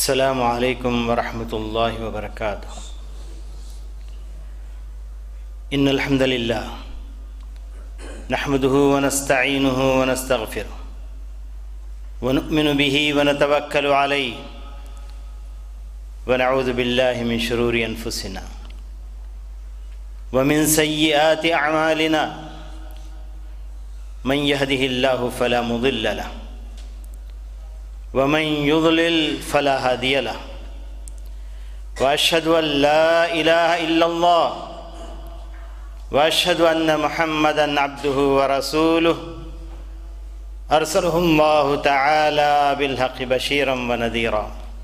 السلام عليكم ورحمة الله وبركاته إن الحمد لله نحمده ونستعينه ونستغفره ونؤمن به ونتوكل عليه ونعوذ بالله من شرور أنفسنا ومن سيئات أعمالنا من يهده الله فلا مضل له ومن يضلل فلا هادي له واشهد ان لا اله الا الله واشهد ان محمدا عبده ورسوله ارسله الله تعالى بالحق بشيرا ونذيرا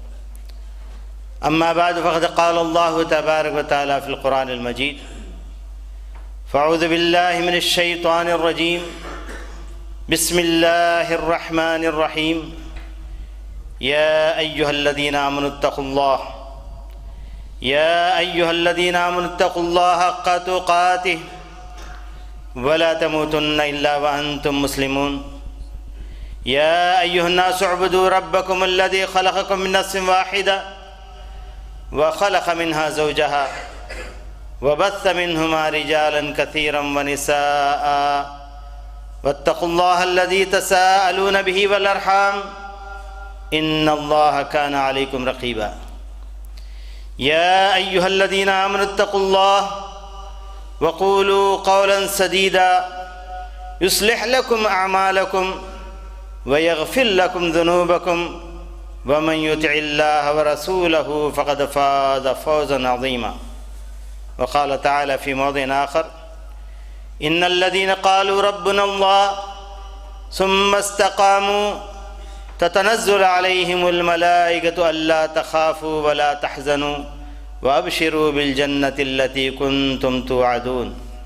اما بعد فقد قال الله تبارك وتعالى في القران المجيد فاعوذ بالله من الشيطان الرجيم بسم الله الرحمن الرحيم يا أيها الذين آمنوا اتقوا الله يا أيها الذين آمنوا اتقوا الله حق تقاته ولا تموتن إلا وأنتم مسلمون يا أيها الناس اعبدوا ربكم الذي خلقكم من نفس واحدة وخلق منها زوجها وبث منهما رجالا كثيرا ونساء واتقوا الله الذي تساءلون به والأرحام إن الله كان عليكم رقيبا يا أيها الذين آمنوا اتقوا الله وقولوا قولا سديدا يصلح لكم أعمالكم ويغفر لكم ذنوبكم ومن يطع الله ورسوله فقد فاز فوزا عظيما وقال تعالى في موضع آخر إن الذين قالوا ربنا الله ثم استقاموا تتنزل عليهم الملائكة ألا تخافوا ولا تحزنوا وأبشروا بالجنة التي كنتم توعدون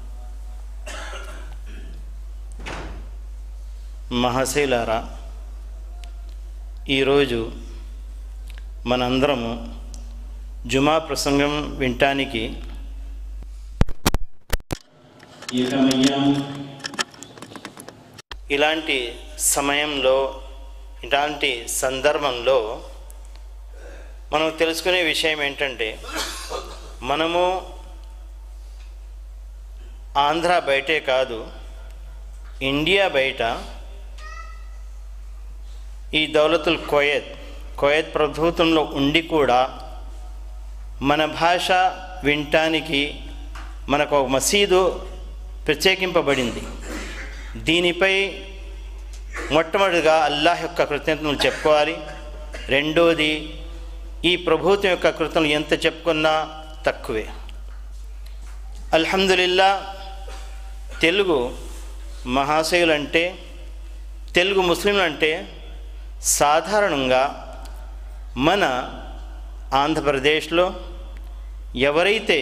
మహాశైలారా ఈరోజు మనందరము జుమా ప్రసంగం వినటానికి ఏకమయ్యాము ఇలాంటి సమయంలో ఇలాంటి సందర్భంలో మనం తెలుసుకునే విషయం ఏంటంటే మనము ఆంధ్ర బయటే కాదు ఇండియా బయట ఈ దౌలతుల్ కోయత్ కోయత్ ప్రభుత్వంలో ఉండి కూడా మన భాష వినటానికి మనకు ఒక మసీదు ప్రత్యేకింపబడింది దీనిపై మొట్టమొదటిగా అల్లాహ్ యొక్క కృతజ్ఞతలు చెప్పుకోవాలి రెండోది ఈ ప్రభుత్వం యొక్క కృతజ్ఞతలు ఎంత చెప్పుకున్నా తక్కువే అల్హమ్దులిల్లా తెలుగు మహాశయులు అంటే తెలుగు ముస్లింలు అంటే సాధారణంగా మన ఆంధ్రప్రదేశ్లో ఎవరైతే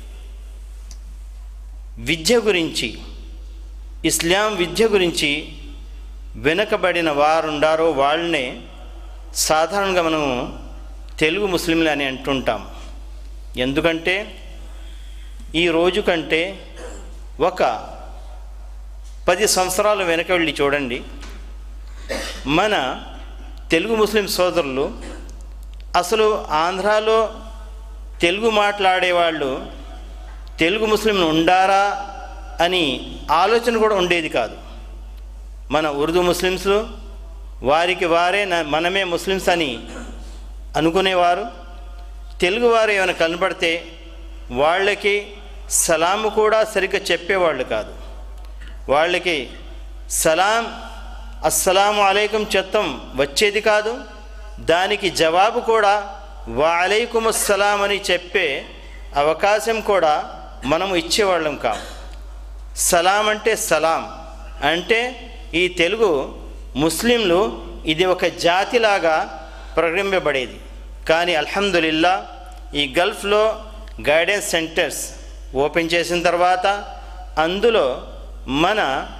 విద్య గురించి ఇస్లాం విద్య గురించి వెనుకబడిన వారు ఉండారో వాళ్ళనే సాధారణంగా మనం తెలుగు ముస్లింలు అని అంటుంటాం ఎందుకంటే ఈ రోజు కంటే ఒక పది సంవత్సరాలు వెనక వెళ్ళి చూడండి మన తెలుగు ముస్లిం సోదరులు అసలు ఆంధ్రాలో తెలుగు మాట్లాడేవాళ్ళు తెలుగు ముస్లింలు ఉండారా అని ఆలోచన కూడా ఉండేది కాదు మన ఉర్దూ ముస్లిమ్స్ వారికి వారే మనమే ముస్లిమ్స్ అని అనుకునేవారు తెలుగువారు ఏమైనా కనబడితే వాళ్ళకి సలాము కూడా సరిగ్గా చెప్పేవాళ్ళు కాదు వాళ్ళకి సలాం అస్సలాము అలైకుం చెత్తం వచ్చేది కాదు దానికి జవాబు కూడా వాలైకుం అస్సలాం అని చెప్పే అవకాశం కూడా మనము ఇచ్చేవాళ్ళం కాము సలాం అంటే సలాం అంటే ఈ తెలుగు ముస్లింలు ఇది ఒక జాతిలాగా ప్రకటింపబడేది కానీ అల్హమ్దులిల్లా ఈ గల్ఫ్లో గైడెన్స్ సెంటర్స్ ఓపెన్ చేసిన తర్వాత అందులో మన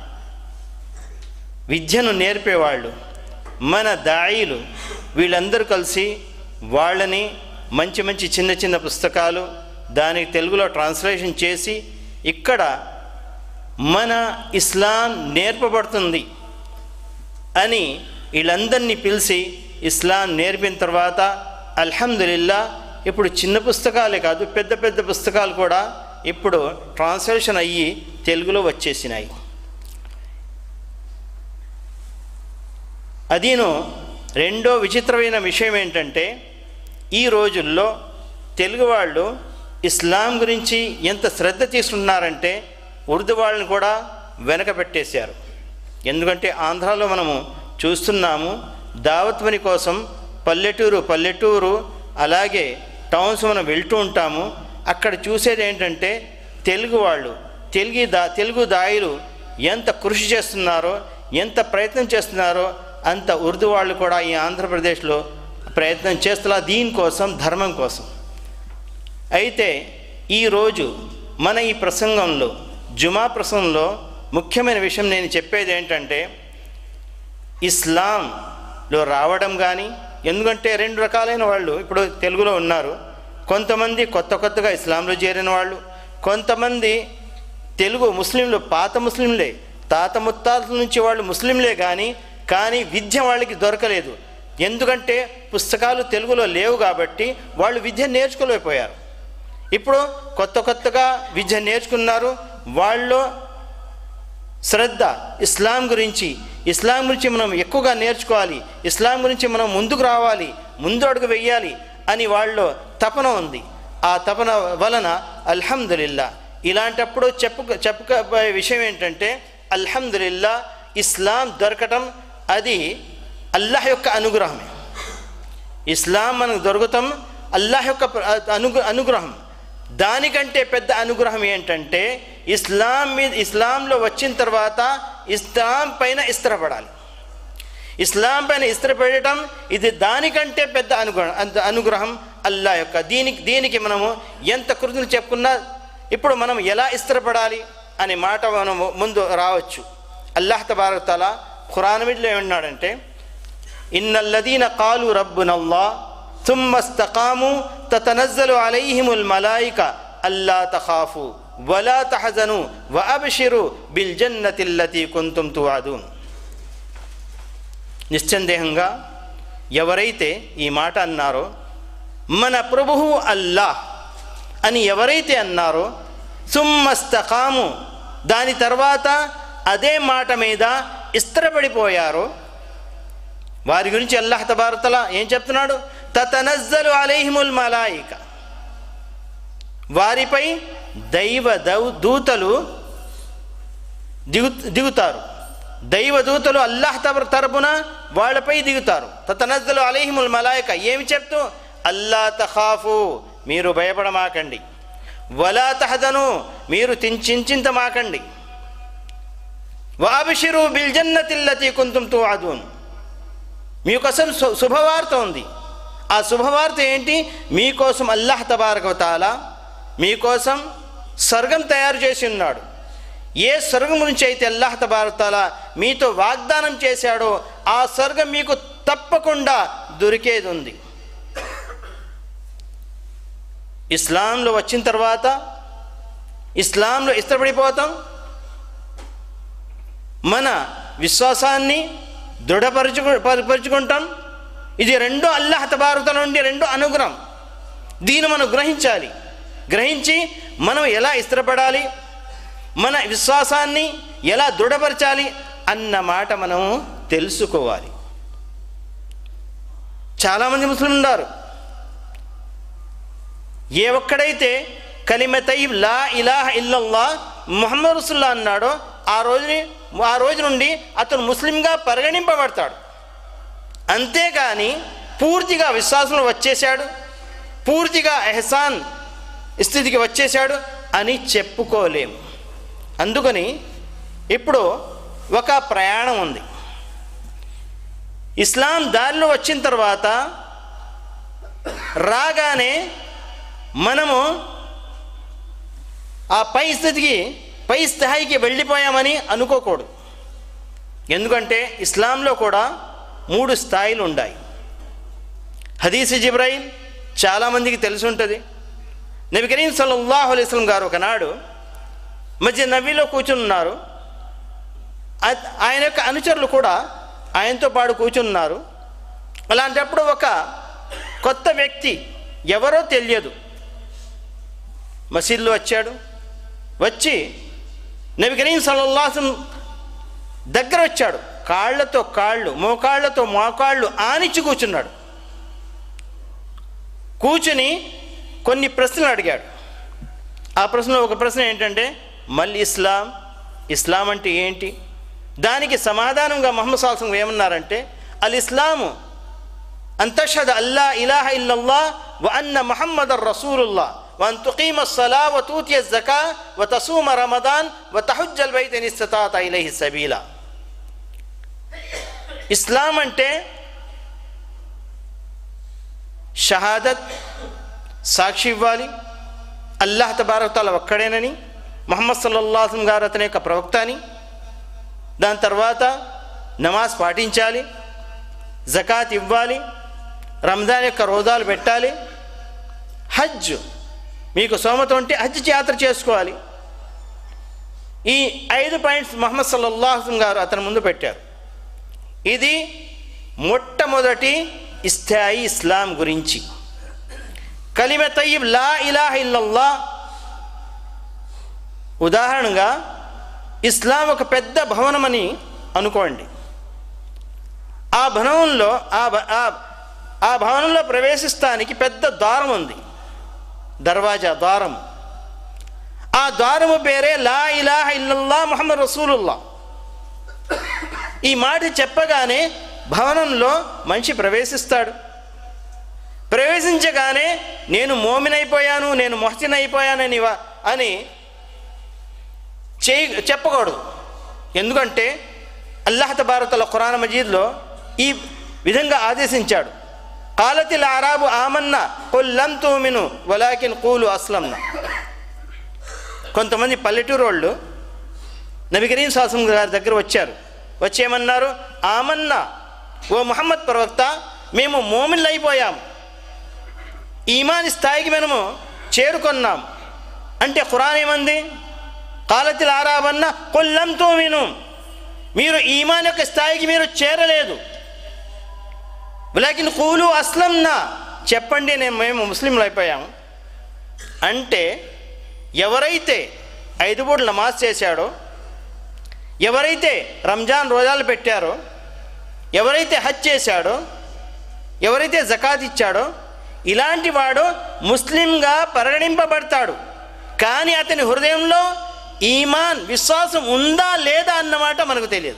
విద్యను నేర్పేవాళ్ళు మన దాయిలు వీళ్ళందరూ కలిసి వాళ్ళని మంచి మంచి చిన్న చిన్న పుస్తకాలు దానికి తెలుగులో ట్రాన్స్లేషన్ చేసి ఇక్కడ మన ఇస్లాం నేర్పబడుతుంది అని వీళ్ళందరినీ పిలిచి ఇస్లాం నేర్పిన తర్వాత అల్హమ్దులిల్లా ఇప్పుడు చిన్న పుస్తకాలే కాదు పెద్ద పెద్ద పుస్తకాలు కూడా ఇప్పుడు ట్రాన్స్లేషన్ అయ్యి తెలుగులో వచ్చేసినాయి అదీను రెండో విచిత్రమైన విషయం ఏంటంటే ఈ రోజుల్లో తెలుగు వాళ్ళు ఇస్లాం గురించి ఎంత శ్రద్ధ తీసుకున్నారంటే ఉర్దూ వాళ్ళని కూడా వెనక పెట్టేశారు ఎందుకంటే ఆంధ్రాలో మనము చూస్తున్నాము దావత్ పని కోసం పల్లెటూరు పల్లెటూరు అలాగే టౌన్స్ మనం వెళ్తూ ఉంటాము అక్కడ చూసేది ఏంటంటే తెలుగు వాళ్ళు తెలుగు దా తెలుగు దాయులు ఎంత కృషి చేస్తున్నారో ఎంత ప్రయత్నం చేస్తున్నారో అంత ఉర్దూ వాళ్ళు కూడా ఈ ఆంధ్రప్రదేశ్లో ప్రయత్నం చేస్తున్నారు దీనికోసం ధర్మం కోసం అయితే ఈరోజు మన ఈ ప్రసంగంలో జుమా ప్రసంగంలో ముఖ్యమైన విషయం నేను చెప్పేది ఏంటంటే ఇస్లాంలో రావడం కానీ ఎందుకంటే రెండు రకాలైన వాళ్ళు ఇప్పుడు తెలుగులో ఉన్నారు కొంతమంది కొత్త కొత్తగా ఇస్లాంలో చేరిన వాళ్ళు కొంతమంది తెలుగు ముస్లింలు పాత ముస్లింలే తాత ముత్తాతల నుంచి వాళ్ళు ముస్లింలే కానీ కానీ విద్య వాళ్ళకి దొరకలేదు ఎందుకంటే పుస్తకాలు తెలుగులో లేవు కాబట్టి వాళ్ళు విద్య నేర్చుకోలేకపోయారు ఇప్పుడు కొత్త కొత్తగా విద్య నేర్చుకున్నారు వాళ్ళు శ్రద్ధ ఇస్లాం గురించి ఇస్లాం గురించి మనం ఎక్కువగా నేర్చుకోవాలి ఇస్లాం గురించి మనం ముందుకు రావాలి ముందు అడుగు వెయ్యాలి అని వాళ్ళలో తపన ఉంది ఆ తపన వలన అల్హమ్దులిల్లా ఇలాంటప్పుడు చెప్పు చెప్పుకోబోయే విషయం ఏంటంటే అల్హమ్దులిల్లా ఇస్లాం దొరకటం అది అల్లాహ్ యొక్క అనుగ్రహమే ఇస్లాం మనకు దొరుకుతాం అల్లాహ్ యొక్క అనుగ్ర అనుగ్రహం దానికంటే పెద్ద అనుగ్రహం ఏంటంటే ఇస్లాం మీద ఇస్లాంలో వచ్చిన తర్వాత ఇస్లాం పైన ఇస్త్రపడాలి ఇస్లాం పైన ఇస్త్రపడటం ఇది దానికంటే పెద్ద అనుగ్రహం అంత అనుగ్రహం అల్లా యొక్క దీనికి దీనికి మనము ఎంత కృతులు చెప్పుకున్నా ఇప్పుడు మనం ఎలా ఇస్త్రపడాలి అనే మాట మనం ముందు రావచ్చు అల్లాహ్ తబారక్ తలా ఖురాన్ మీదలో ఏమన్నాడంటే ఇన్నల్లదీన కాలు రబ్బునల్లా ثم استقاموا تتنزل عليهم الملائكة ألا تخافوا ولا تحزنوا وأبشروا بالجنة التي كنتم توعدون నిశ్చందేహంగా ఎవరైతే ఈ మాట అన్నారో మన ప్రభువు అల్లాహ్ అని ఎవరైతే అన్నారో సుమ్మస్తకాము దాని తర్వాత అదే మాట మీద ఇస్త్రపడిపోయారో వారి గురించి అల్లాహ్ తబారతల ఏం చెప్తున్నాడు తతనజ్జలు అలైహిముల్ మలాయిక వారిపై దైవ దౌ దూతలు దిగు దిగుతారు దైవ దూతలు అల్లాహ్ తబర్ తరపున వాళ్ళపై దిగుతారు తతనజ్జలు అలైహిముల్ మలాయిక ఏమి చెప్తూ అల్లా తఖాఫు మీరు భయపడమాకండి వలా తహదను మీరు చించింతమాకండి వాబిషిరు బిల్జన్నతిల్లతి కుంతుం తూ అదూన్ మీకోసం శు- శుభవార్త ఉంది ఆ శుభవార్త ఏంటి మీకోసం అల్లాహ్ తబారకతాల మీకోసం స్వర్గం తయారు చేసి ఉన్నాడు ఏ స్వర్గం గురించి అయితే అల్లాహ్ తబారతాల మీతో వాగ్దానం చేశాడో ఆ స్వర్గం మీకు తప్పకుండా దొరికేది ఉంది ఇస్లాంలో వచ్చిన తర్వాత ఇస్లాంలో ఇష్టపడిపోతాం మన విశ్వాసాన్ని దృఢపరచు పరుచుకుంటాం ఇది రెండో అల్లాహ్ తబారుత నుండి రెండో అనుగ్రహం దీన్ని మనం గ్రహించాలి గ్రహించి మనం ఎలా ఇష్టపడాలి మన విశ్వాసాన్ని ఎలా దృఢపరచాలి అన్న మాట మనం తెలుసుకోవాలి చాలామంది ముస్లింలు ఉన్నారు ఏ ఒక్కడైతే కలిమతై లా ఇలాహ ఇల్లల్లా ముహమ్మద్ రసుల్లా అన్నాడో ఆ రోజుని ఆ రోజు నుండి అతను ముస్లింగా పరిగణింపబడతాడు అంతేగాని పూర్తిగా విశ్వాసంలో వచ్చేశాడు పూర్తిగా ఎహసాన్ స్థితికి వచ్చేశాడు అని చెప్పుకోలేము అందుకని ఇప్పుడు ఒక ప్రయాణం ఉంది ఇస్లాం దారిలో వచ్చిన తర్వాత రాగానే మనము ఆ పై స్థితికి పై స్థాయికి వెళ్ళిపోయామని అనుకోకూడదు ఎందుకంటే ఇస్లాంలో కూడా మూడు స్థాయిలు ఉన్నాయి హదీస్ జిబ్రాయిల్ చాలామందికి తెలిసి ఉంటుంది నబి కరీం సల్లల్లాహు అలైహి వసల్లం గారు ఒకనాడు మధ్య నవ్విలో కూర్చున్నారు ఆ- ఆయన యొక్క అనుచరులు కూడా ఆయనతో పాటు కూర్చున్నారు అలాంటప్పుడు ఒక కొత్త వ్యక్తి ఎవరో తెలియదు మసీద్లో వచ్చాడు వచ్చి నబి కరీం సల్లల్లాహం దగ్గర వచ్చాడు కాళ్ళతో కాళ్ళు మోకాళ్ళతో మోకాళ్ళు ఆనిచ్చి కూర్చున్నాడు కూర్చుని కొన్ని ప్రశ్నలు అడిగాడు ఆ ప్రశ్నలో ఒక ప్రశ్న ఏంటంటే మల్ ఇస్లాం ఇస్లాం అంటే ఏంటి దానికి సమాధానంగా మహమ్మద్ సాల్సం ఏమన్నారంటే అల్ ఇస్లాము అంతషద్ అల్లా ఇలాహ ఇల్లల్లా వ అన్న మహమ్మద్ రసూలుల్లా వన్ తుకీమ సలా వ తూతియ జకా వ తసూమ రమదాన్ వ తహుజ్జల్ బైత్ నిస్తతాత ఇలైహి సబీలా ఇస్లాం అంటే షహాదత్ సాక్షి ఇవ్వాలి అల్లాహ్ తబారతాల ఒక్కడేనని మొహమ్మద్ సల్లల్లాహం గారు అతని యొక్క ప్రవక్త అని దాని తర్వాత నమాజ్ పాటించాలి జకాత్ ఇవ్వాలి రంజాన్ యొక్క రోజాలు పెట్టాలి హజ్ మీకు సోమత ఉంటే హజ్ యాత్ర చేసుకోవాలి ఈ ఐదు పాయింట్స్ మహమ్మద్ సల్లల్లాహం గారు అతని ముందు పెట్టారు ఇది మొట్టమొదటి ఇస్తాయి ఇస్లాం గురించి కలిమ తయ్యబ్ లా ఇలాహ ఇల్లల్లా ఉదాహరణగా ఇస్లాం ఒక పెద్ద భవనమని అనుకోండి ఆ భవనంలో ఆ భ- ఆ- ఆ భవనంలో ప్రవేశిస్తానికి పెద్ద ద్వారం ఉంది దర్వాజా ద్వారం ఆ ద్వారము పేరే లా ఇలాహ ఇల్లల్లా ముహమ్మద్ రసూలుల్లా ఈ మాట చెప్పగానే భవనంలో మనిషి ప్రవేశిస్తాడు ప్రవేశించగానే నేను మోమిన్ అయిపోయాను నేను మొహసిన్ అయిపోయానని వా- అని చేయి చెప్పకూడదు ఎందుకంటే అల్లాహ్ తబారతల ఖురాన్ మజీద్లో ఈ విధంగా ఆదేశించాడు కాలతిల్ ఆరాబు ఆమన్న కొల్లం తూమిను వలాకిన్ కూలు అస్లంన కొంతమంది పల్లెటూరు వాళ్ళు నబి కరీం శాసం గారి దగ్గర వచ్చారు వచ్చేమన్నారు ఆమన్నా ఓ ముహమ్మద్ ప్రవక్త మేము మోమిన్లు అయిపోయాం ఈమాని స్థాయికి మనము చేరుకున్నాం అంటే ఖురాన్ ఏమంది కాలతిల్ ఆరాబన్న కొల్లంతో విను మీరు ఈమాన్ యొక్క స్థాయికి మీరు చేరలేదు లేకిన్ కూలు అస్లంనా చెప్పండి నేను మేము ముస్లింలు అయిపోయాము అంటే ఎవరైతే ఐదు పూటలు నమాజ్ చేశాడో ఎవరైతే రంజాన్ రోజాలు పెట్టారో ఎవరైతే హజ్ చేశాడో ఎవరైతే జకాత్ ఇచ్చాడో ఇలాంటి వాడు ముస్లింగా పరిగణింపబడతాడు కానీ అతని హృదయంలో ఈమాన్ విశ్వాసం ఉందా లేదా అన్నమాట మనకు తెలియదు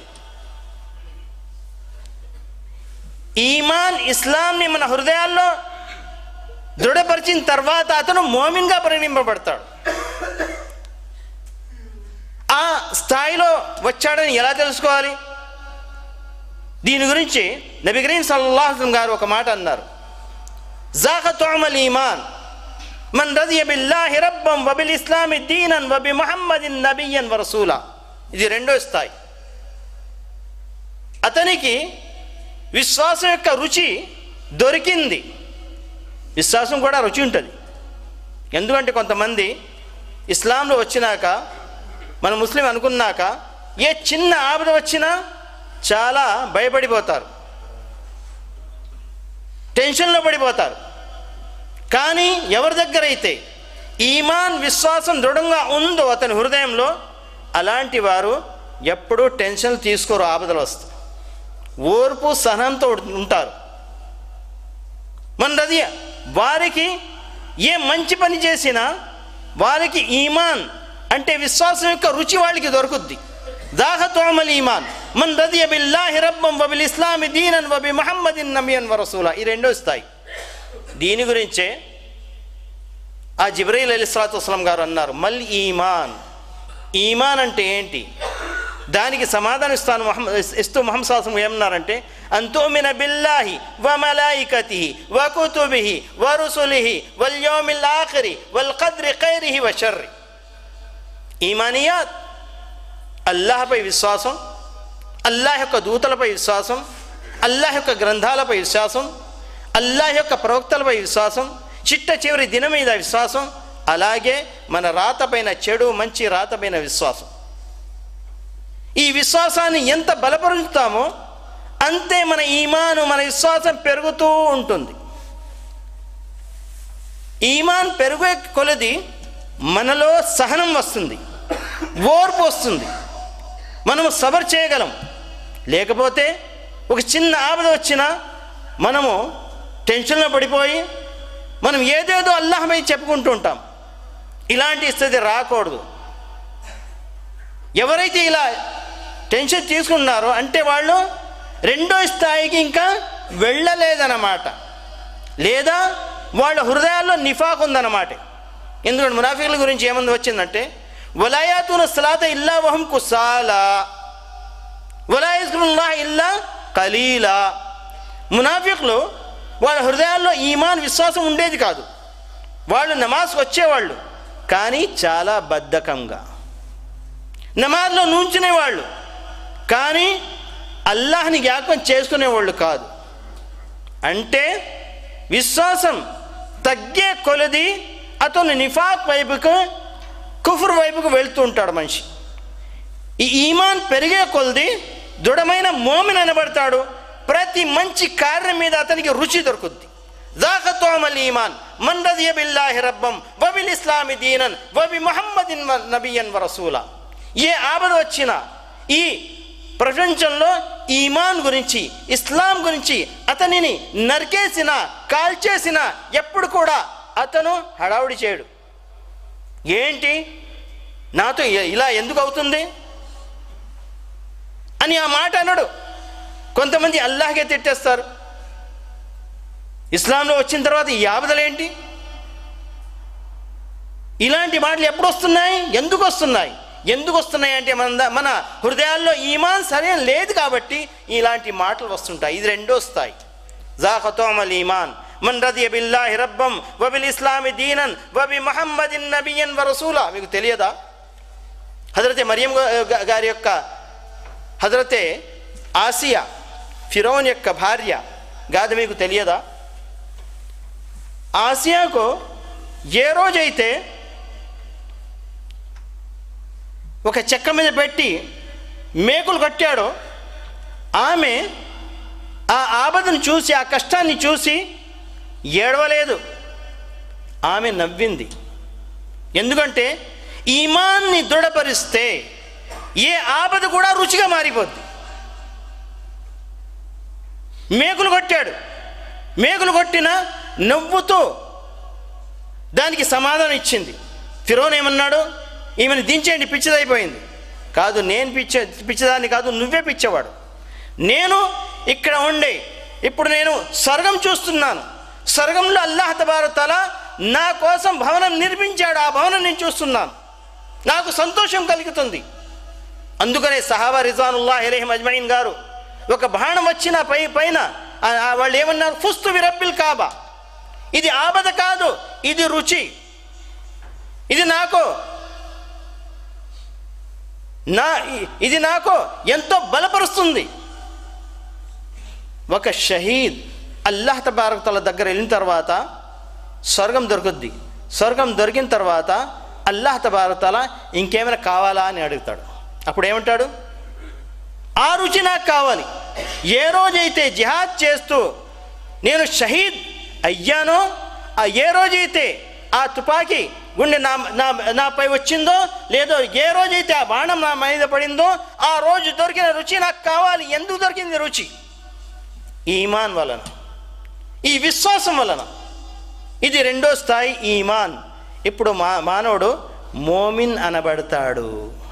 ఈమాన్ ఇస్లాంని మన హృదయాల్లో దృఢపరిచిన తర్వాత అతను మోమిన్గా పరిగణింపబడతాడు ఆ స్థాయిలో వచ్చాడని ఎలా తెలుసుకోవాలి దీని గురించి నబి కరీం సల్లాహం గారు ఒక మాట అన్నారు జాక తోమల్ ఈమాన్ మన్ రదియ బిల్లాహి రబ్బం వబిల్ ఇస్లామి దీనన్ వబి ముహమ్మదిన్ నబియన్ వరసూలా ఇది రెండో స్థాయి అతనికి విశ్వాసం యొక్క రుచి దొరికింది విశ్వాసం కూడా రుచి ఉంటుంది ఎందుకంటే కొంతమంది ఇస్లాంలో వచ్చినాక మన ముస్లిం అనుకున్నాక ఏ చిన్న ఆపద వచ్చినా చాలా భయపడిపోతారు టెన్షన్లో పడిపోతారు కానీ ఎవరి దగ్గర అయితే ఈమాన్ విశ్వాసం దృఢంగా ఉందో అతని హృదయంలో అలాంటి వారు ఎప్పుడూ టెన్షన్ తీసుకోరు ఆపదలు వస్తాయి ఓర్పు సహనంతో ఉంటారు మన రది వారికి ఏ మంచి పని చేసినా వారికి ఈమాన్ అంటే విశ్వాసం యొక్క రుచి వాళ్ళకి దొరుకుద్ది దాహతోమల్ ఈమాన్ మన్ రదియ బిల్లాహి రబ్బం వబిల్ ఇస్లామి దీనన్ వబి మహమ్మదిన్ నబియన్ వరసూలా ఈ రెండో స్థాయి దీని గురించే ఆ జిబ్రైల్ అలీ సలాతు వస్లాం గారు అన్నారు మల్ ఈమాన్ ఈమాన్ అంటే ఏంటి దానికి సమాధానం ఇస్తాను మొహమ్మద్ ఇస్తూ మొహమ్మద్ సాసం ఏమన్నారంటే అంతోమిన బిల్లాహి వ మలాయికతి వ కుతుబిహి వ రుసులిహి వల్ యోమిల్ ఆఖరి వల్ ఖద్రి ఖైరిహి వ షర్రి ఈమానియాత్ అల్లాహపై విశ్వాసం అల్లాహ్ యొక్క దూతలపై విశ్వాసం అల్లాహ్ యొక్క గ్రంథాలపై విశ్వాసం అల్లాహ్ యొక్క ప్రవక్తలపై విశ్వాసం చిట్ట చివరి దినం మీద విశ్వాసం అలాగే మన రాతపైన చెడు మంచి రాతపైన విశ్వాసం ఈ విశ్వాసాన్ని ఎంత బలపరుచుతామో అంతే మన ఈమాను మన విశ్వాసం పెరుగుతూ ఉంటుంది ఈమాన్ పెరుగే కొలది మనలో సహనం వస్తుంది ఓర్పు వస్తుంది మనము సబర్ చేయగలం లేకపోతే ఒక చిన్న ఆపద వచ్చినా మనము టెన్షన్లో పడిపోయి మనం ఏదేదో అల్లాహమై చెప్పుకుంటూ ఉంటాం ఇలాంటి స్థితి రాకూడదు ఎవరైతే ఇలా టెన్షన్ తీసుకున్నారో అంటే వాళ్ళు రెండో స్థాయికి ఇంకా వెళ్ళలేదన్నమాట లేదా వాళ్ళ హృదయాల్లో నిఫాక్ ఉందన్నమాట ఎందుకంటే మునాఫికుల గురించి ఏముంది వచ్చిందంటే వలాయాతున సలాత ఇల్లా వహం కుసాలా వలాయస్కుల్లా ఇల్లా కలీలా మునాఫికులు వాళ్ళ హృదయాల్లో ఈమాన్ విశ్వాసం ఉండేది కాదు వాళ్ళు నమాజ్కి వచ్చేవాళ్ళు కానీ చాలా బద్ధకంగా నమాజ్లో నుంచునేవాళ్ళు కానీ అల్లాహ్ని జ్ఞాపకం చేసుకునేవాళ్ళు కాదు అంటే విశ్వాసం తగ్గే కొలది అతను నిఫాక్ వైపుకు కుఫర్ వైపుకు వెళ్తూ ఉంటాడు మనిషి ఈ ఈమాన్ పెరిగే కొలది దృఢమైన మోమిన్ అనబడతాడు ప్రతి మంచి కార్యం మీద అతనికి రుచి దొరుకుద్ది జాకతోమల్ ఈమాన్ మన్ రదియ బిల్లాహి రబ్బం వబిల్ ఇస్లామి దీనన్ వబి ముహమ్మదిన్ వ నబియన్ వ రసూలా ఏ ఆపద వచ్చినా ఈ ప్రపంచంలో ఈమాన్ గురించి ఇస్లాం గురించి అతనిని నరికేసిన కాల్చేసిన ఎప్పుడు కూడా అతను హడావుడి చేయడు ఏంటి నాతో ఇ- ఇలా ఎందుకు అవుతుంది అని ఆ మాట అనడు కొంతమంది అల్లాహకే తిట్టేస్తారు ఇస్లాంలో వచ్చిన తర్వాత ఈ ఆపదలేంటి ఇలాంటి మాటలు ఎప్పుడు వస్తున్నాయి ఎందుకు వస్తున్నాయి ఎందుకు వస్తున్నాయి అంటే మన మన హృదయాల్లో ఈమాన్ సరైన లేదు కాబట్టి ఇలాంటి మాటలు వస్తుంటాయి ఇది రెండో స్థాయి జాకతోమల్ ఈమాన్ మన్ రదియ బిల్లాహి రబ్బం వబిల్ ఇస్లామి దీనన్ వబి మహమ్మదిన్ నబియన్ వ రసూలా మీకు తెలియదా హజరతే మరియం గా- గారి యొక్క హజరతే ఆసియా ఫిరోన్ యొక్క భార్య గాది మీకు తెలియదా ఆసియాకు ఏ రోజైతే ఒక చెక్క మీద పెట్టి మేకులు కట్టాడో ఆమె ఆ ఆపదను చూసి ఆ కష్టాన్ని చూసి ఏడవలేదు ఆమె నవ్వింది ఎందుకంటే ఈమాన్ని దృఢపరిస్తే ఏ ఆపద కూడా రుచిగా మారిపోద్ది మేకులు కొట్టాడు మేకులు కొట్టిన నవ్వుతూ దానికి సమాధానం ఇచ్చింది ఫిరోన్ ఏమన్నాడు ఈమెను దించేయండి పిచ్చిదైపోయింది కాదు నేను పిచ్చ పిచ్చిదాన్ని కాదు నువ్వే పిచ్చేవాడు నేను ఇక్కడ ఉండే ఇప్పుడు నేను స్వర్గం చూస్తున్నాను స్వర్గంలో అల్లాహ్ తబారతల నా కోసం భవనం నిర్మించాడు ఆ భవనం నేను చూస్తున్నాను నాకు సంతోషం కలుగుతుంది అందుకనే సహాబా రిజానుల్లా అలైహిం అజ్మయిన్ గారు ఒక బాణం వచ్చిన పై పైన ఆ- ఆ వాళ్ళు ఏమన్నారు ఫుస్తు విరబ్బిల్ కాబా ఇది ఆపద కాదు ఇది రుచి ఇది నాకు నా ఇ- ఇది నాకు ఎంతో బలపరుస్తుంది ఒక షహీద్ అల్లాహ్ తబారక్ దగ్గర వెళ్ళిన తర్వాత స్వర్గం దొరుకుద్ది స్వర్గం దొరికిన తర్వాత అల్లాహ్ తబారక్ ఇంకేమైనా కావాలా అని అడుగుతాడు అప్పుడు ఏమంటాడు ఆ రుచి నాకు కావాలి ఏ రోజైతే జిహాద్ చేస్తూ నేను షహీద్ అయ్యానో ఆ ఏ రోజైతే ఆ తుపాకీ గుండె నా నా నాపై వచ్చిందో లేదో ఏ రోజైతే ఆ బాణం నా మీద పడిందో ఆ రోజు దొరికిన రుచి నాకు కావాలి ఎందుకు దొరికింది రుచి ఈమాన్ వలన ఈ విశ్వాసం వలన ఇది రెండో స్థాయి ఈమాన్ ఇప్పుడు మా మానవుడు మోమిన్ అనబడతాడు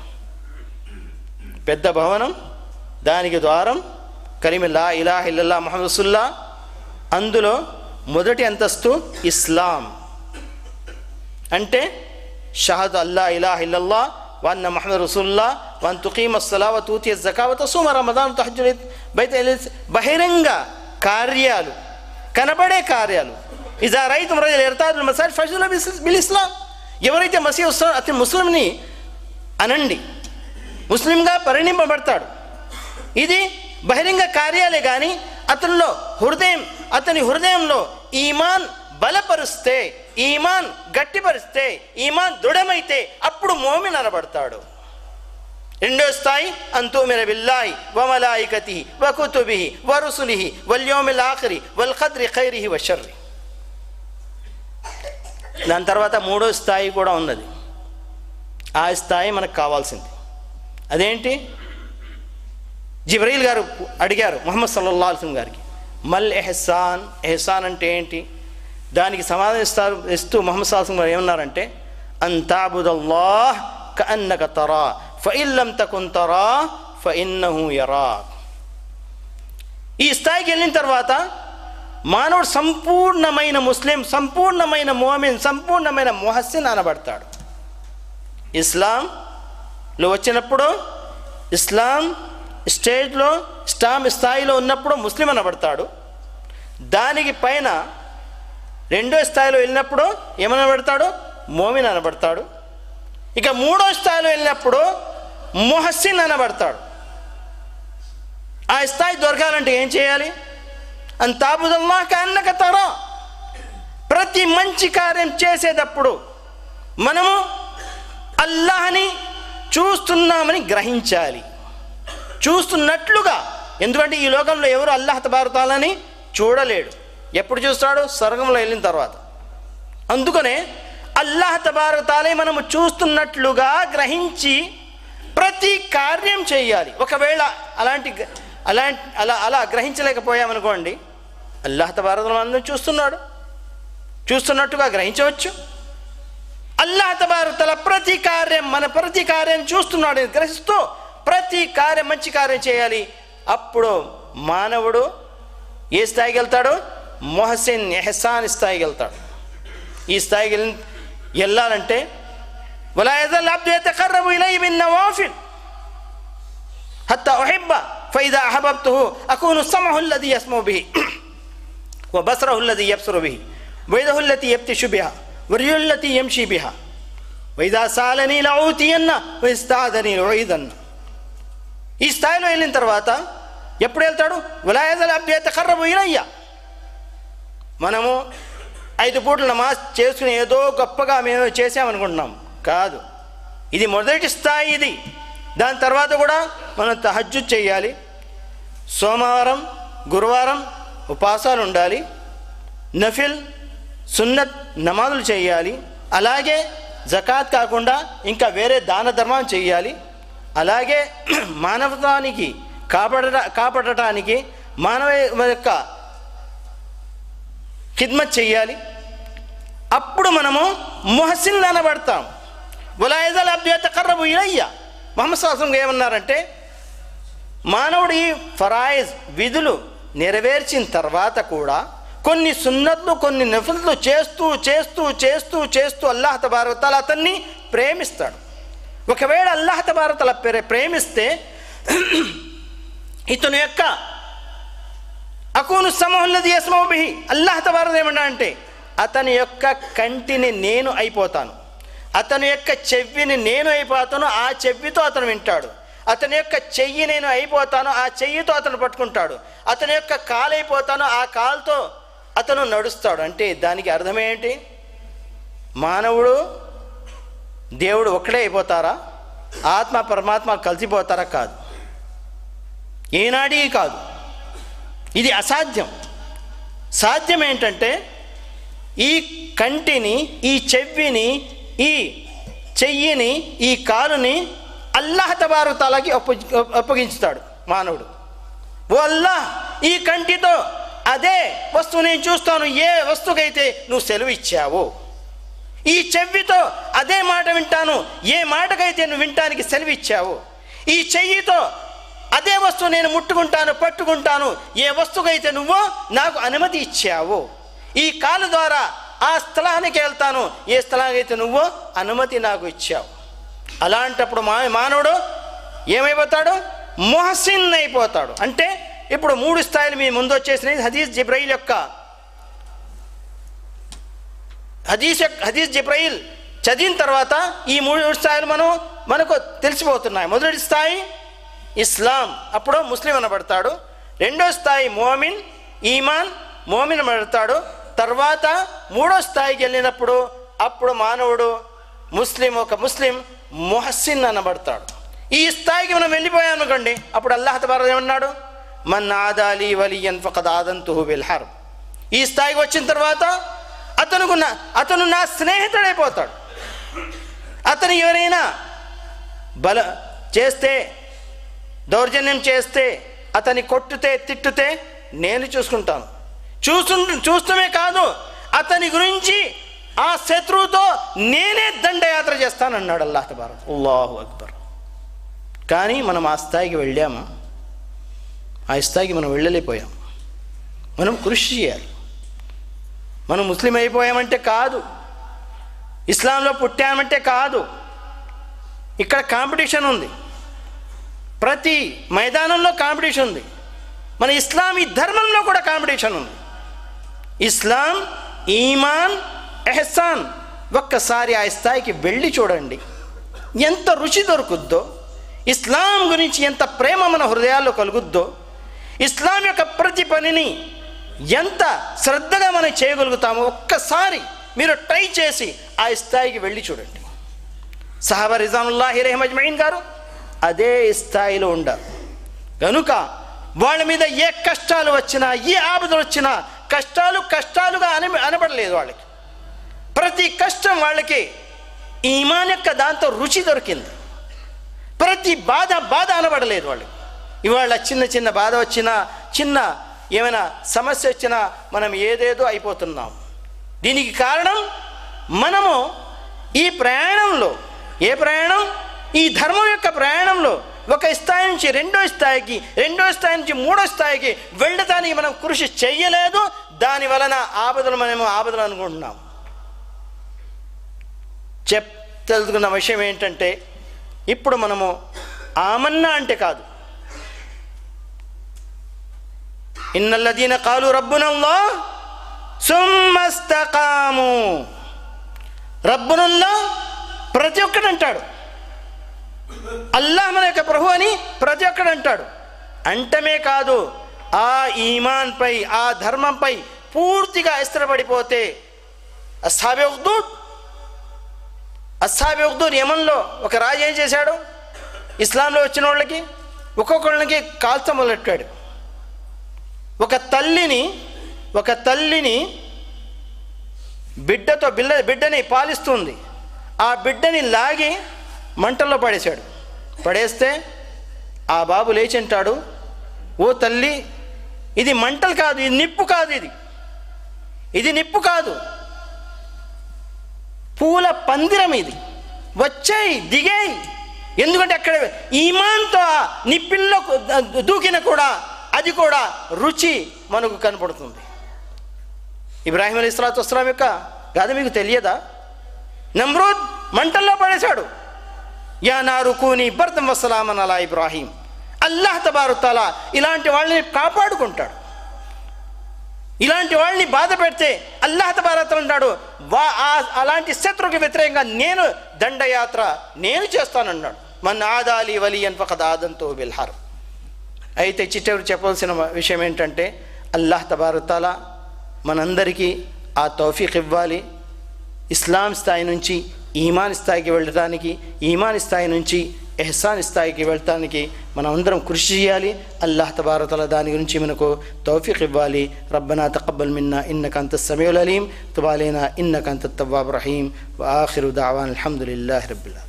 పెద్ద భవనం దానికి ద్వారం కరీమిల్లా ఇలాహ ఇల్లల్లా ముహమ్మద్ రసుల్లా అందులో మొదటి అంతస్తు ఇస్లాం అంటే షహద్ అల్లా ఇలాహ ఇల్లల్లా వన్న మహమ్మద్ రసూల్లా వన్ తుకీమ సలా వ తూతి జకా వ తసూమ రమదాన్ తహజుల్ బయట బహిరంగ కార్యాలు కనబడే కార్యాలు ఇజా రైతు రజల్ ఇర్తాదుల్ మసాజ్ ఫజుల్ బిల్ ఇస్లాం ఎవరైతే మసీ వస్తారో అతని ముస్లింని అనండి ముస్లింగా పరిణింపబడతాడు ఇది బహిరంగ కార్యాలే కానీ అతనిలో హృదయం అతని హృదయంలో ఈమాన్ బలపరుస్తే ఈమాన్ గట్టిపరిస్తే ఈమాన్ దృఢమైతే అప్పుడు మోమిన్ అనబడతాడు రెండో స్థాయి అంతూ మిర బిల్లాహి వమలాయికతి వకుతుబిహి వరుసులిహి వల్యోమిల్ ఆఖరి వల్ ఖద్రి ఖైరిహి వషర్రి దాని తర్వాత మూడో స్థాయి కూడా ఉన్నది ఆ స్థాయి మనకు కావాల్సింది అదేంటి జిబ్రీల్ గారు అడిగారు మొహమ్మద్ సల్లల్లా అల్సం గారికి మల్ ఎహసాన్ ఎహసాన్ అంటే ఏంటి దానికి సమాధానం ఇస్తారు ఇస్తూ మొహమ్మద్ సల్లాహం గారు ఏమన్నారంటే అంతాబుదల్లాహ్ కన్నక తరా ఫయిల్లం తకున్ తరా ఫఇన్నహు యరా ఈ స్థాయికి వెళ్ళిన తర్వాత మానవుడు సంపూర్ణమైన ముస్లిం సంపూర్ణమైన మోమిన్ సంపూర్ణమైన మొహస్సిన్ అనబడతాడు ఇస్లాంలో వచ్చినప్పుడు ఇస్లాం స్టేజ్లో ఇస్లాం స్థాయిలో ఉన్నప్పుడు ముస్లిం అనబడతాడు దానికి పైన రెండో స్థాయిలో వెళ్ళినప్పుడు ఏమనబడతాడు మోమిన్ అనబడతాడు ఇక మూడో స్థాయిలో వెళ్ళినప్పుడు మొహస్సిన్ అనబడతాడు ఆ స్థాయి దొరకాలంటే ఏం చేయాలి అంతాబుదల్లా కన్నక తరా ప్రతి మంచి కార్యం చేసేటప్పుడు మనము అల్లాహని చూస్తున్నామని గ్రహించాలి చూస్తున్నట్లుగా ఎందుకంటే ఈ లోకంలో ఎవరు అల్లాహ్ తబారతాలని చూడలేడు ఎప్పుడు చూస్తాడు స్వర్గంలో వెళ్ళిన తర్వాత అందుకనే అల్లాహ్ తబారతాలే మనము చూస్తున్నట్లుగా గ్రహించి ప్రతి కార్యం చేయాలి ఒకవేళ అలాంటి అలాంటి అలా అలా గ్రహించలేకపోయామనుకోండి అల్లాహ్ తబారతల అందరం చూస్తున్నాడు చూస్తున్నట్టుగా గ్రహించవచ్చు అల్లాహ్ తబారతల ప్రతి కార్యం మన ప్రతి కార్యం చూస్తున్నాడు అని గ్రహిస్తూ ప్రతి కార్యం మంచి కార్యం చేయాలి అప్పుడు మానవుడు ఏ స్థాయికి వెళ్తాడు మొహసిన్ ఎహసాన్ స్థాయికి వెళ్తాడు ఈ స్థాయికి వెళ్ళి వెళ్ళాలంటే ولا يزال العبد يتقرب إلي بالنوافل حتى أحبه فإذا أحببته أكون سمعه الذي يسمع به وبصره الذي يبصر به ويده التي يبتش بها ورجله التي يمشي بها وإذا سألني لأوتين وإستعاذني لأعيذن ఈ స్థాయిలో వెళ్ళిన తర్వాత ఎప్పుడు వెళ్తాడు విలాయజల అభ్యర్థి కర్రబు ఇలయ్య మనము ఐదు పూట్ల నమాజ్ చేసుకుని ఏదో గొప్పగా మేము చేసామనుకుంటున్నాం కాదు ఇది మొదటి స్థాయి ఇది దాని తర్వాత కూడా మనం తహజ్జు చేయాలి సోమవారం గురువారం ఉపాసాలు ఉండాలి నఫిల్ సున్నత్ నమాజులు చేయాలి అలాగే జకాత్ కాకుండా ఇంకా వేరే దాన ధర్మం చేయాలి అలాగే మానవతానికి కాపాడ కాపాడటానికి మానవ యొక్క ఖిద్మత్ చెయ్యాలి అప్పుడు మనము మొహసిన్ అనబడతాం ఉలాయదల్ అభ్యర్థ కర్రబు ఇలయ్య మొహమ్మద్ శాసం ఏమన్నారంటే మానవుడి ఫరాయిజ్ విధులు నెరవేర్చిన తర్వాత కూడా కొన్ని సున్నత్లు కొన్ని నఫులు చేస్తూ చేస్తూ చేస్తూ చేస్తూ అల్లాహ్ తబారతల అతన్ని ప్రేమిస్తాడు ఒకవేళ అల్లాహ్ తబారతల ప్రేమిస్తే ఇతని యొక్క అకూను సమూహుల్లది యస్మోబిహి అల్లాహ్ తబారత ఏమన్నా అంటే అతని యొక్క కంటిని నేను అయిపోతాను అతని యొక్క చెవిని నేను అయిపోతాను ఆ చెవితో అతను వింటాడు అతని యొక్క చెయ్యి నేను అయిపోతాను ఆ చెయ్యితో అతను పట్టుకుంటాడు అతని యొక్క కాలు అయిపోతాను ఆ కాలుతో అతను నడుస్తాడు అంటే దానికి అర్థం ఏంటి మానవుడు దేవుడు ఒక్కడే అయిపోతారా ఆత్మ పరమాత్మ కలిసిపోతారా కాదు ఏనాడికి కాదు ఇది అసాధ్యం సాధ్యం ఏంటంటే ఈ కంటిని ఈ చెవిని ఈ చెయ్యిని ఈ కాలుని అల్లాహ్ తబారు తలకి అప్పు అప్పగించుతాడు మానవుడు ఓ అల్లాహ్ ఈ కంటితో అదే వస్తువు నేను చూస్తాను ఏ వస్తువుకైతే నువ్వు సెలవు ఇచ్చావు ఈ చెవితో అదే మాట వింటాను ఏ మాటకైతే నువ్వు వింటానికి సెలవు ఇచ్చావు ఈ చెయ్యితో అదే వస్తువు నేను ముట్టుకుంటాను పట్టుకుంటాను ఏ వస్తువుకైతే నువ్వు నాకు అనుమతి ఇచ్చావు ఈ కాలు ద్వారా ఆ స్థలానికి వెళ్తాను ఏ స్థలానికి అయితే నువ్వు అనుమతి నాకు ఇచ్చావు అలాంటప్పుడు మా మానవుడు ఏమైపోతాడు మొహసిన్ అయిపోతాడు అంటే ఇప్పుడు మూడు స్థాయిలు మీ ముందు వచ్చేసినాయి హదీస్ జిబ్రైల్ యొక్క హదీస్ యొక్క హదీస్ జిబ్రైల్ చదివిన తర్వాత ఈ మూడు స్థాయిలు మనం మనకు తెలిసిపోతున్నాయి మొదటి స్థాయి ఇస్లాం అప్పుడు ముస్లిం అనబడతాడు రెండో స్థాయి మోమిన్ ఈమాన్ మోమిన్ అనబడతాడు తర్వాత మూడో స్థాయికి వెళ్ళినప్పుడు అప్పుడు మానవుడు ముస్లిం ఒక ముస్లిం మొహసిన్ అనబడతాడు ఈ స్థాయికి మనం వెళ్ళిపోయాం అనుకోండి అప్పుడు అల్లాహ్ తబార ఏమన్నాడు మన్ ఆదాలి వలియన్ ఫకద్ ఆదంతుహు బిల్ హర్బ్ ఈ స్థాయికి వచ్చిన తర్వాత అతనుకు నా అతను నా స్నేహితుడైపోతాడు అతను ఎవరైనా బల చేస్తే దౌర్జన్యం చేస్తే అతని కొట్టుతే తిట్టుతే నేను చూసుకుంటాను చూసు చూస్తమే కాదు అతని గురించి ఆ శత్రువుతో నేనే దండయాత్ర చేస్తానన్నాడు అల్లాహ్ తబారక్ అల్లాహు అక్బర్ కానీ మనం ఆ స్థాయికి వెళ్ళామా ఆ స్థాయికి మనం వెళ్ళలేకపోయాం మనం కృషి చేయాలి మనం ముస్లిం అయిపోయామంటే కాదు ఇస్లాంలో పుట్టామంటే కాదు ఇక్కడ కాంపిటీషన్ ఉంది ప్రతి మైదానంలో కాంపిటీషన్ ఉంది మన ఇస్లామీ ధర్మంలో కూడా కాంపిటీషన్ ఉంది ఇస్లాం ఈమాన్ ఎహసాన్ ఒక్కసారి ఆ స్థాయికి వెళ్ళి చూడండి ఎంత రుచి దొరుకుద్దో ఇస్లాం గురించి ఎంత ప్రేమ మన హృదయాల్లో కలుగుద్దో ఇస్లాం యొక్క ప్రతి పనిని ఎంత శ్రద్ధగా మనం చేయగలుగుతామో ఒక్కసారి మీరు ట్రై చేసి ఆ స్థాయికి వెళ్ళి చూడండి సహాబా రిజానుల్లాహి రెహమజ్మయిన్ గారు అదే స్థాయిలో ఉండాలి కనుక వాళ్ళ మీద ఏ కష్టాలు వచ్చినా ఏ ఆపదలు వచ్చినా కష్టాలు కష్టాలుగా అని అనబడలేదు వాళ్ళకి ప్రతి కష్టం వాళ్ళకి ఈమాన్ యొక్క దాంతో రుచి దొరికింది ప్రతి బాధ బాధ అనబడలేదు వాళ్ళకి ఇవాళ చిన్న చిన్న బాధ వచ్చినా చిన్న ఏమైనా సమస్య వచ్చినా మనం ఏదేదో అయిపోతున్నాం దీనికి కారణం మనము ఈ ప్రయాణంలో ఏ ప్రయాణం ఈ ధర్మం యొక్క ప్రయాణంలో ఒక స్థాయి నుంచి రెండో స్థాయికి రెండో స్థాయి నుంచి మూడో స్థాయికి వెళ్ళటానికి మనం కృషి చెయ్యలేదు దాని వలన ఆపదలు మనము ఆపదలు అనుకుంటున్నాం చెప్ తెలుసుకున్న విషయం ఏంటంటే ఇప్పుడు మనము ఆమన్నా అంటే కాదు ఇన్నల్లదీన కాలు రబ్బునల్లా సుమ్మస్తకాము రబ్బునల్లా ప్రతి ఒక్కడు అంటాడు అల్లాహ్ మన యొక్క ప్రభు అని ప్రతి ఒక్కడు అంటాడు అంటమే కాదు ఆ ఈమాన్పై ఆ ధర్మంపై పూర్తిగా ఇస్తరపడిపోతే అస్సాబే ఉగ్దూద్ అస్సాబే ఉగ్దూద్ యమన్లో ఒక రాజు ఏం చేశాడు ఇస్లాంలో వచ్చిన వాళ్ళకి ఒక్కొక్కళ్ళకి కాల్చ మొదలెట్టాడు ఒక తల్లిని ఒక తల్లిని బిడ్డతో బిల్ల బిడ్డని పాలిస్తుంది ఆ బిడ్డని లాగి మంటల్లో పడేశాడు పడేస్తే ఆ బాబు లేచి అంటాడు ఓ తల్లి ఇది మంటలు కాదు ఇది నిప్పు కాదు ఇది ఇది నిప్పు కాదు పూల పందిరం ఇది వచ్చాయి దిగాయి ఎందుకంటే అక్కడ ఈమాన్తో ఆ నిప్పిల్లో దూకిన కూడా అది కూడా రుచి మనకు కనపడుతుంది ఇబ్రాహిం అలీ ఇస్లాతు వస్లాం యొక్క గాథ మీకు తెలియదా నమ్రూద్ మంటల్లో పడేశాడు యా నారుకూని బర్దం వసలామన్ అలా ఇబ్రాహీం అల్లాహ్ తబారు తలా ఇలాంటి వాళ్ళని కాపాడుకుంటాడు ఇలాంటి వాళ్ళని బాధ పెడితే అల్లాహ్ తబారతలు అంటాడు వా ఆ- అలాంటి శత్రువుకి వ్యతిరేకంగా నేను దండయాత్ర నేను చేస్తానన్నాడు మన ఆదాలి వలి అన్ఫకద్ ఆదంతో బిల్హార్ అయితే చిట్టెవరు చెప్పవలసిన విషయం ఏంటంటే అల్లాహ్ తబారతాల మనందరికీ ఆ తౌఫీక్ ఇవ్వాలి ఇస్లాం స్థాయి నుంచి ఈమాన్ స్థాయికి వెళ్ళడానికి ఈమాన్ స్థాయి నుంచి ఎహసాన్ స్థాయికి వెళ్ళటానికి మనం అందరం కృషి చేయాలి అల్లాహ్ తబారతల దాని గురించి మనకు తౌఫీక్ ఇవ్వాలి రబ్బనా తకబ్బల్ మిన్నా ఇన్నక అంత సమీల్ అలీం తుబాలేనా ఇన్నక అంత తవ్వాబ్ రహీం ఆఖిరు దావాన్ అల్హమ్దుల్లాహి రబ్బిల్లా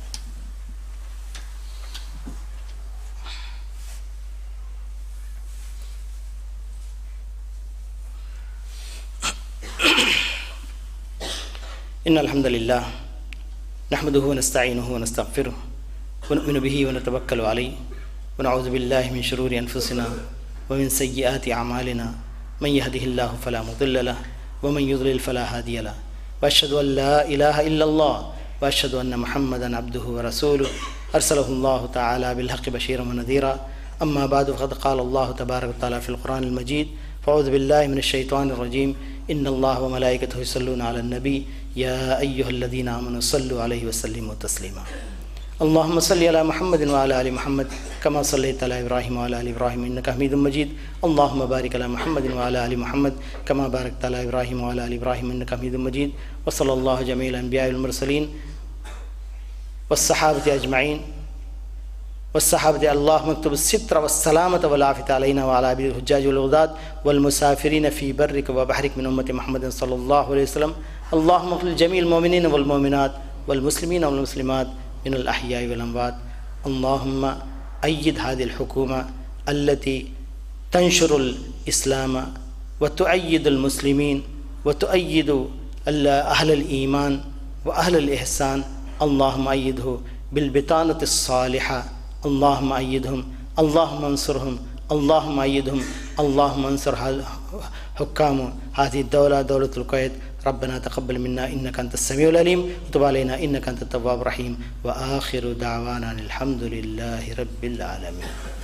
إن الحمد لله نحمده ونستعينه ونستغفره ونؤمن به ونتوكل عليه ونعوذ بالله من شرور أنفسنا ومن سيئات أعمالنا من يهده الله فلا مضل له ومن يضلل فلا هادي له وأشهد أن لا إله إلا الله وأشهد أن محمدا عبده ورسوله أرسله الله تعالى بالحق بشيرا ونذيرا أما بعد فقد قال الله تبارك وتعالى في القرآن المجيد فأعوذ بالله من الشيطان الرجيم إن الله وملائكته يصلون على النبي يا أيها الذين آمنوا صلوا عليه وسلموا تسليما اللهم صل على محمد وعلى ال محمد كما صليت على ابراهيم وعلى ال ابراهيم انك حميد مجيد اللهم بارك على محمد وعلى ال محمد كما باركت على ابراهيم وعلى ال ابراهيم انك حميد مجيد وصلى الله جميع الانبياء والمرسلين والصحابه اجمعين والصحابة اللهم اكتب الستر والسلامة والعافية علينا وعلى أبي الحجاج والغداد والمسافرين في برك وبحرك من أمة محمد صلى الله عليه وسلم اللهم اغفر لجميع المؤمنين والمؤمنات والمسلمين والمسلمات من الأحياء والأموات اللهم أيد هذه الحكومة التي تنشر الإسلام وتؤيد المسلمين وتؤيد أهل الإيمان وأهل الإحسان اللهم أيده بالبطانة الصالحة اللهم أيدهم اللهم انصرهم اللهم أيدهم اللهم انصر حكام هذه الدولة دولة الكويت ربنا تقبل منا إنك أنت السميع العليم وتب علينا إنك أنت التواب الرحيم وآخر دعوانا الحمد لله رب العالمين